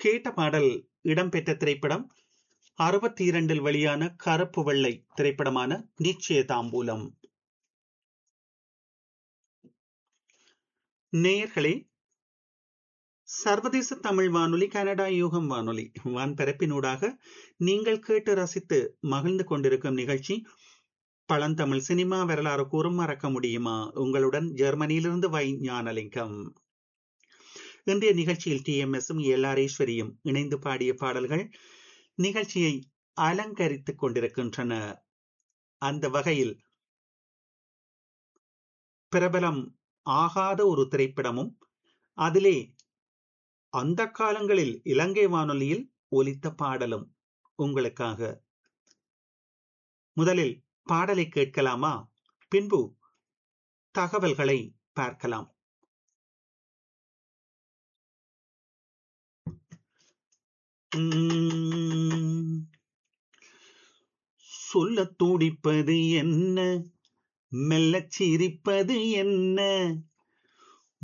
கேட்ட பாடல் இடம்பெற்ற திரைப்படம் அறுபத்தி இரண்டில் வெளியான கருப்பு வெள்ளை திரைப்படமான நிச்சய தாம்பூலம் நேயர்களே சர்வதேச தமிழ் வானொலி கனடா யூகம் வானொலி வான்பரப்பினூடாக நீங்கள் கேட்டு ரசித்து மகிழ்ந்து கொண்டிருக்கும் நிகழ்ச்சி பழந்தமிழ் சினிமா வரலாறு கூறும் மறக்க முடியுமா உங்களுடன் ஜெர்மனியிலிருந்து வை ஞானலிங்கம் இன்றைய நிகழ்ச்சியில் டி எம் எஸும் எல்லாரீஸ்வரியும் இணைந்து பாடிய பாடல்கள் நிகழ்ச்சியை அலங்கரித்துக் கொண்டிருக்கின்றன அந்த வகையில் பிரபலம் ஆகாத ஒரு திரைப்படமும் அதிலே அந்த காலங்களில் இலங்கை வானொலியில் ஒலித்த பாடலும் உங்களுக்காக முதலில் பாடலை கேட்கலாமா பின்பு தகவல்களை பார்க்கலாம் சொல்ல துடிப்பது என்ன மெல்லச் சிரிப்பது என்ன